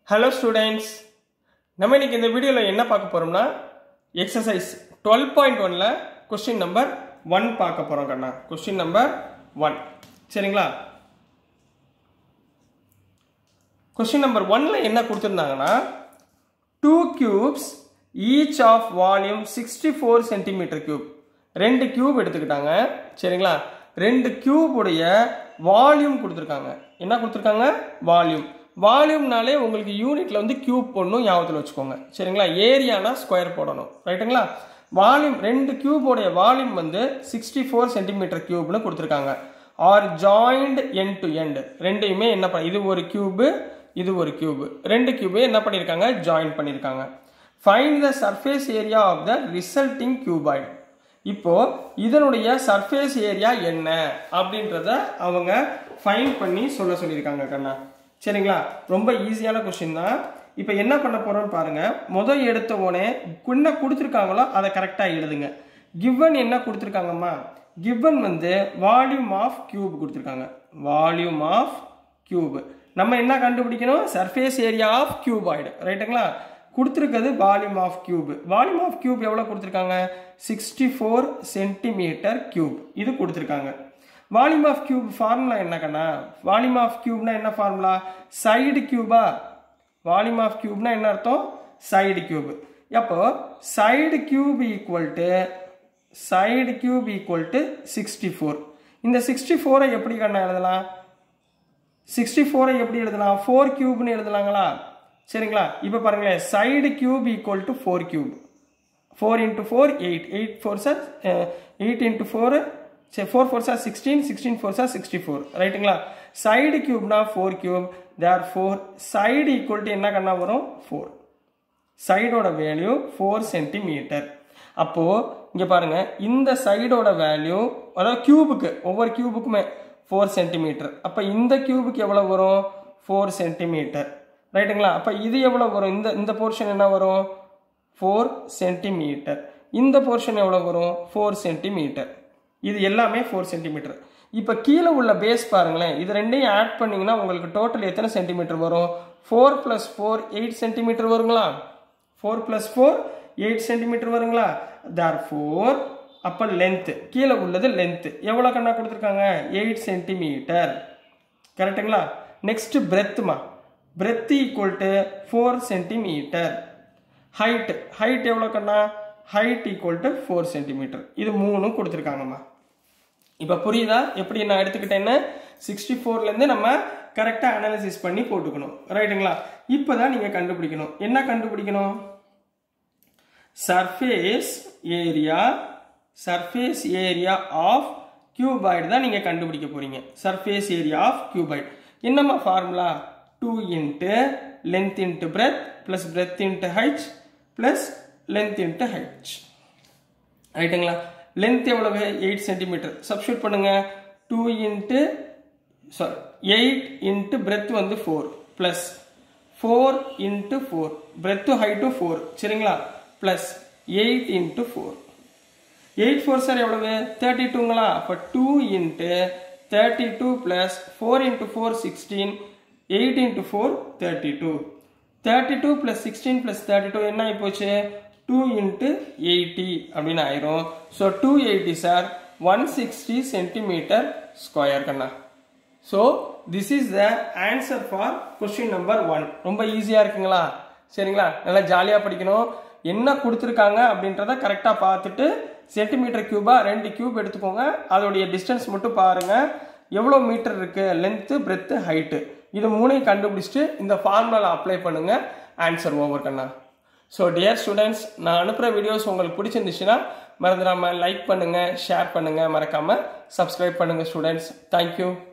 hello students நம்ம இன்னைக்கு இந்த வீடியோவில் என்ன பார்க்க போகிறோம்னா எக்ஸசைஸ் டுவெல் பாயிண்ட் ஒனில் கொஸ்டின் நம்பர் ஒன் பார்க்க போகிறோம் கண்ணா கொஸ்டின் நம்பர் ஒன் சரிங்களா கொஸ்டின் நம்பர் ஒன்ல என்ன கொடுத்துருந்தாங்கன்னா two cubes each of volume sixty four centimetre cube ரெண்டு கியூப் எடுத்துக்கிட்டாங்க சரிங்களா ரெண்டு கியூப் உடைய வால்யூம் கொடுத்துருக்காங்க என்ன கொடுத்துருக்காங்க வால்யூம் வால்யூம்னாலே உங்களுக்கு யூனிட்ல வந்து கியூப் போடணும் ஞாபகத்தில் வச்சுக்கோங்க சரிங்களா ஏரியானா ஸ்கொயர் போடணும் ரைட்டுங்களா வால்யூம் ரெண்டு கியூபோடைய வால்யூம் வந்து சிக்ஸ்டி ஃபோர் சென்டிமீட்டர் கியூப்னு கொடுத்துருக்காங்க are joined end to end ரெண்டையுமே என்ன பண்ண இது ஒரு கியூபு இது ஒரு கியூபு ரெண்டு கியூபே என்ன பண்ணியிருக்காங்க ஜாயின் பண்ணியிருக்காங்க find the surface area of the resulting cuboid இப்போ இதனுடைய சர்ஃபேஸ் ஏரியா என்ன அப்படின்றத அவங்க ஃபைன் பண்ணி சொல்ல சொல்லியிருக்காங்க கண்ணா சரிங்களா ரொம்ப ஈஸியான கொஸ்டின் தான் இப்போ என்ன பண்ண போறோம்னு பாருங்க முதல் எடுத்த உடனே என்ன கொடுத்துருக்காங்களோ அதை கரெக்டாக எழுதுங்க கிவன் என்ன கொடுத்துருக்காங்கம்மா கிவன் வந்து வால்யூம் ஆஃப் கியூப் கொடுத்துருக்காங்க வால்யூம் ஆஃப் கியூப் நம்ம என்ன கண்டுபிடிக்கணும் சர்ஃபேஸ் ஏரியா ஆஃப் கியூபாய்டு ரைட்டுங்களா கொடுத்துருக்கிறது volume of cube volume of cube எவ்வளோ கொடுத்துருக்காங்க சிக்ஸ்டி ஃபோர் சென்டிமீட்டர் கியூப் இது கொடுத்துருக்காங்க வால்யூம் ஆஃப் கியூப் ஃபார்முலா என்ன கண்ணா வால்யூம் ஆஃப் கியூப்னா என்ன ஃபார்முலா சைடு கியூபா வால்யூம் ஆஃப் கியூப்னா என்ன அர்த்தம் சைடு கியூப் அப்போ side cube equal to side cube equal to sixty four இந்த சிக்ஸ்டி ஃபோரை எப்படி கண்ணா எழுதலாம் சிக்ஸ்டி ஃபோரை எப்படி எழுதலாம் ஃபோர் கியூப்னு எழுதலாங்களா சரிங்களா இப்போ பாருங்களேன் side cube equal to four cube four into four eight eight fours are eight into four சரி four fours are sixteen sixteen fours are sixty four ரைட்டுங்களா சைடு கியூப்னா four cube there four side equal to என்ன கண்ணா வரும் four சைடோட value four centimetre அப்போ இங்க பாருங்க இந்த சைடோட வேல்யூ அதாவது கியூபுக்கு ஒவ்வொரு கியூபுக்குமே ஃபோர் சென்டிமீட்டர் அப்போ இந்த கியூபுக்கு எவ்வளோ வரும் ஃபோர் சென்டிமீட்டர் ரைட்டுங்களா அப்போ இது எவ்வளோ வரும் இந்த இந்த போர்ஷன் என்ன வரும் ஃபோர் சென்டிமீட்டர் இந்த போர்ஷன் எவ்வளோ வரும் ஃபோர் சென்டிமீட்டர் இது எல்லாமே ஃபோர் சென்டிமீட்டர் இப்போ கீழே உள்ள பேஸ் பாருங்களேன் இது ரெண்டையும் ஆட் பண்ணிங்கன்னா உங்களுக்கு டோட்டல் எத்தனை சென்டிமீட்டர் வரும் four plus four eight centimetre வருங்களா four plus four eight centimetre வருங்களா தார் ஃபோர் அப்போ லென்த்து கீழே உள்ளது லென்த்து எவ்வளோ கண்ணா கொடுத்துருக்காங்க எயிட் சென்டிமீட்டர் கரெக்டுங்களா நெக்ஸ்ட் பிரெத்துமா breadth equal to four centimetre height height எவ்வளோ கண்ணா height equal to four centimetre இது மூணும் கொடுத்துருக்காங்கம்மா இப்போ புரியுதா எப்படி நான் எடுத்துக்கிட்டேன்னு சிக்ஸ்டி ஃபோர்லேருந்து நம்ம கரெக்டாக அனாலிசிஸ் பண்ணி போட்டுக்கணும் ரைட்டுங்களா இப்போ தான் நீங்கள் கண்டுபிடிக்கணும் என்ன கண்டுபிடிக்கணும் surface area surface area of cuboid தான் நீங்கள் கண்டுபிடிக்க போறீங்க சர்ஃபேஸ் ஏரியா ஆஃப் கியூபாய்டு என்னம்மா formula two into length into breadth plus breadth into height plus length into height ரைட்டுங்களா லென்த் எவ்வளவு எயிட் சென்டிமீட்டர் சப்ஸ்டியூட் பண்ணுங்க two into sorry eight into breadth வந்து four plus four into four breadth height four சரிங்களா plus eight into four eight fours are எவ்வளவு thirty டூங்களா அப்போ two into thirty two plus four into four sixteen eight into four thirty two thirty two plus sixteen plus thirty two என்ன ஆகி போச்சு two into eighty அப்படின்னு ஆயிரும் so two eighties are one sixty centimetre square கண்ணா so this is the answer for question number one ரொம்ப ஈஸியாக இருக்குங்களா சரிங்களா நல்லா ஜாலியாக படிக்கணும் என்ன கொடுத்துருக்காங்க அப்படின்றத கரெக்டாக பார்த்துட்டு சென்டிமீட்டர் கியூபா ரெண்டு கியூப் எடுத்துக்கோங்க அதோடைய டிஸ்டன்ஸ் மட்டும் பாருங்க எவ்வளோ மீட்டர் இருக்கு லென்த்து பிரெத்து ஹைட்டு இது மூணையும் கண்டுபிடிச்சிட்டு இந்த ஃபார்முலாவில் அப்ளை பண்ணுங்க ஆன்சர் ஓவர் கண்ணா ஸோ டியர் ஸ்டூடெண்ட்ஸ் நான் அனுப்புகிற வீடியோஸ் உங்களுக்கு பிடிச்சிருந்துச்சுன்னா மறந்துடாமல் லைக் பண்ணுங்கள் ஷேர் பண்ணுங்கள் மறக்காமல் சப்ஸ்கிரைப் பண்ணுங்கள் ஸ்டூடெண்ட்ஸ் தேங்க்யூ